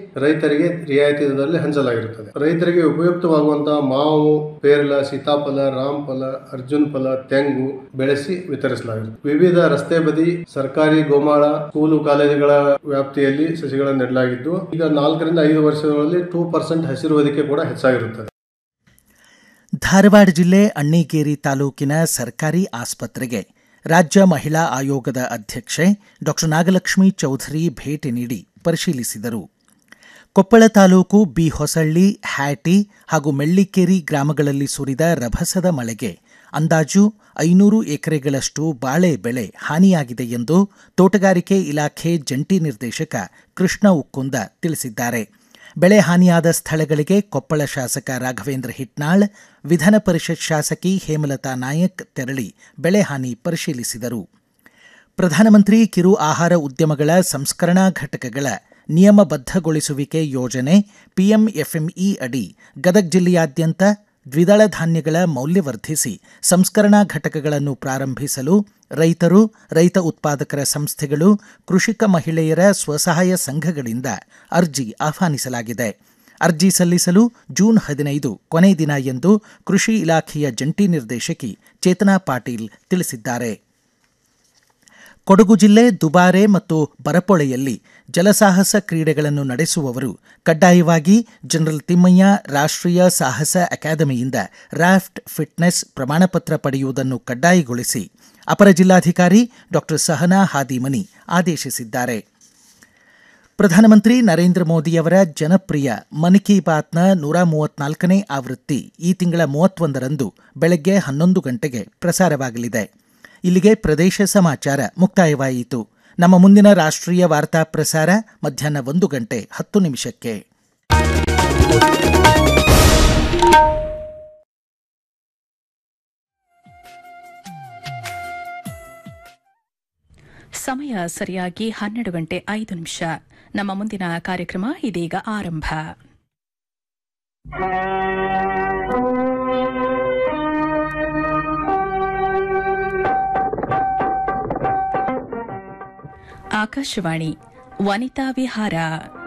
ರೈತರಿಗೆ ರಿಯಾಯಿತಿ ದರದಲ್ಲಿ ಹಂಚಲಾಗಿರುತ್ತದೆ ರೈತರಿಗೆ ಉಪಯುಕ್ತವಾಗುವಂತಹ ಮಾವು ಪೇರಲ ಸೀತಾಫಲ ರಾಮಫಲ ಅರ್ಜುನ್ ಫಲ ತೆಂಗು ಬೆಳೆಸಿ ವಿತರಿಸಲಾಗಿರುತ್ತದೆ ವಿವಿಧ ರಸ್ತೆ ಬದಿ ಸರ್ಕಾರಿ ಗೋಮಾಳ ಸ್ಕೂಲು ಕಾಲೇಜುಗಳ ವ್ಯಾಪ್ತಿಯಲ್ಲಿ ಸಸಿಗಳನ್ನು ನೆಡಲಾಗಿದ್ದು ಈಗ ನಾಲ್ಕರಿಂದ ಐದು ವರ್ಷಗಳಲ್ಲಿ ಟೂ ಪರ್ಸೆಂಟ್ ಹಸಿರು ಹೊದಿಕೆ ಕೂಡ ಹೆಚ್ಚಾಗಿರುತ್ತದೆ ಧಾರವಾಡ ಜಿಲ್ಲೆ ಅಣ್ಣಿಗೇರಿ ತಾಲೂಕಿನ ಸರ್ಕಾರಿ ಆಸ್ಪತ್ರೆಗೆ ರಾಜ್ಯ ಮಹಿಳಾ ಆಯೋಗದ ಅಧ್ಯಕ್ಷೆ ಡಾಕ್ಟರ್ ನಾಗಲಕ್ಷ್ಮಿ ಚೌಧರಿ ಭೇಟಿ ನೀಡಿ ಪರಿಶೀಲಿಸಿದರು ಕೊಪ್ಪಳ ತಾಲೂಕು ಬಿ ಹೊಸಳ್ಳಿ ಹ್ಯಾಟಿ ಹಾಗೂ ಮೆಳ್ಳಿಕೇರಿ ಗ್ರಾಮಗಳಲ್ಲಿ ಸುರಿದ ರಭಸದ ಮಳೆಗೆ ಅಂದಾಜು ಐನೂರು ಎಕರೆಗಳಷ್ಟು ಬಾಳೆ ಬೆಳೆ ಹಾನಿಯಾಗಿದೆ ಎಂದು ತೋಟಗಾರಿಕೆ ಇಲಾಖೆ ಜಂಟಿ ನಿರ್ದೇಶಕ ಕೃಷ್ಣ ಉಕ್ಕುಂದ ತಿಳಿಸಿದ್ದಾರೆ ಬೆಳೆ ಹಾನಿಯಾದ ಸ್ಥಳಗಳಿಗೆ ಕೊಪ್ಪಳ ಶಾಸಕ ರಾಘವೇಂದ್ರ ಹಿಟ್ನಾಳ್ ವಿಧಾನ ಪರಿಷತ್ ಶಾಸಕಿ ಹೇಮಲತಾ ನಾಯಕ್ ತೆರಳಿ ಬೆಳೆ ಹಾನಿ ಪರಿಶೀಲಿಸಿದರು ಪ್ರಧಾನಮಂತ್ರಿ ಕಿರು ಆಹಾರ ಉದ್ಯಮಗಳ ಸಂಸ್ಕರಣಾ ಘಟಕಗಳ ನಿಯಮಬದ್ಧಗೊಳಿಸುವಿಕೆ ಯೋಜನೆ ಪಿಎಂಎಫ್ಎಂಇ ಅಡಿ ಗದಗ ಜಿಲ್ಲೆಯಾದ್ಯಂತ ದ್ವಿದಳ ಧಾನ್ಯಗಳ ಮೌಲ್ಯವರ್ಧಿಸಿ ಸಂಸ್ಕರಣಾ ಘಟಕಗಳನ್ನು ಪ್ರಾರಂಭಿಸಲು ರೈತರು ರೈತ ಉತ್ಪಾದಕರ ಸಂಸ್ಥೆಗಳು ಕೃಷಿಕ ಮಹಿಳೆಯರ ಸ್ವಸಹಾಯ ಸಂಘಗಳಿಂದ ಅರ್ಜಿ ಆಹ್ವಾನಿಸಲಾಗಿದೆ ಅರ್ಜಿ ಸಲ್ಲಿಸಲು ಜೂನ್ ಹದಿನೈದು ಕೊನೆ ದಿನ ಎಂದು ಕೃಷಿ ಇಲಾಖೆಯ ಜಂಟಿ ನಿರ್ದೇಶಕಿ ಚೇತನಾ ಪಾಟೀಲ್ ತಿಳಿಸಿದ್ದಾರೆ ಕೊಡಗು ಜಿಲ್ಲೆ ದುಬಾರೆ ಮತ್ತು ಬರಪೊಳೆಯಲ್ಲಿ ಜಲಸಾಹಸ ಕ್ರೀಡೆಗಳನ್ನು ನಡೆಸುವವರು ಕಡ್ಡಾಯವಾಗಿ ಜನರಲ್ ತಿಮ್ಮಯ್ಯ ರಾಷ್ಟ್ರೀಯ ಸಾಹಸ ಅಕಾಡೆಮಿಯಿಂದ ರಾಫ್ಟ್ ಫಿಟ್ನೆಸ್ ಪ್ರಮಾಣಪತ್ರ ಪಡೆಯುವುದನ್ನು ಕಡ್ಡಾಯಗೊಳಿಸಿ ಅಪರ ಜಿಲ್ಲಾಧಿಕಾರಿ ಡಾಕ್ಟರ್ ಸಹನಾ ಹಾದಿಮನಿ ಆದೇಶಿಸಿದ್ದಾರೆ ಪ್ರಧಾನಮಂತ್ರಿ ನರೇಂದ್ರ ಮೋದಿಯವರ ಜನಪ್ರಿಯ ಮನ್ ಕಿ ಬಾತ್ನ ನೂರ ಮೂವತ್ನಾಲ್ಕನೇ ಆವೃತ್ತಿ ಈ ತಿಂಗಳ ಮೂವತ್ತೊಂದರಂದು ಬೆಳಗ್ಗೆ ಹನ್ನೊಂದು ಗಂಟೆಗೆ ಪ್ರಸಾರವಾಗಲಿದೆ ಇಲ್ಲಿಗೆ ಪ್ರದೇಶ ಸಮಾಚಾರ ಮುಕ್ತಾಯವಾಯಿತು ನಮ್ಮ ಮುಂದಿನ ರಾಷ್ಟ್ರೀಯ ವಾರ್ತಾ ಪ್ರಸಾರ ಮಧ್ಯಾಹ್ನ ಒಂದು ಗಂಟೆ ಹತ್ತು ನಿಮಿಷಕ್ಕೆ ಸಮಯ ಸರಿಯಾಗಿ ಹನ್ನೆರಡು ಗಂಟೆ ಐದು ನಿಮಿಷ ನಮ್ಮ ಮುಂದಿನ ಕಾರ್ಯಕ್ರಮ ಇದೀಗ ಆರಂಭ ಆಕಾಶವಾಣಿ ವನಿತಾ ವಿಹಾರ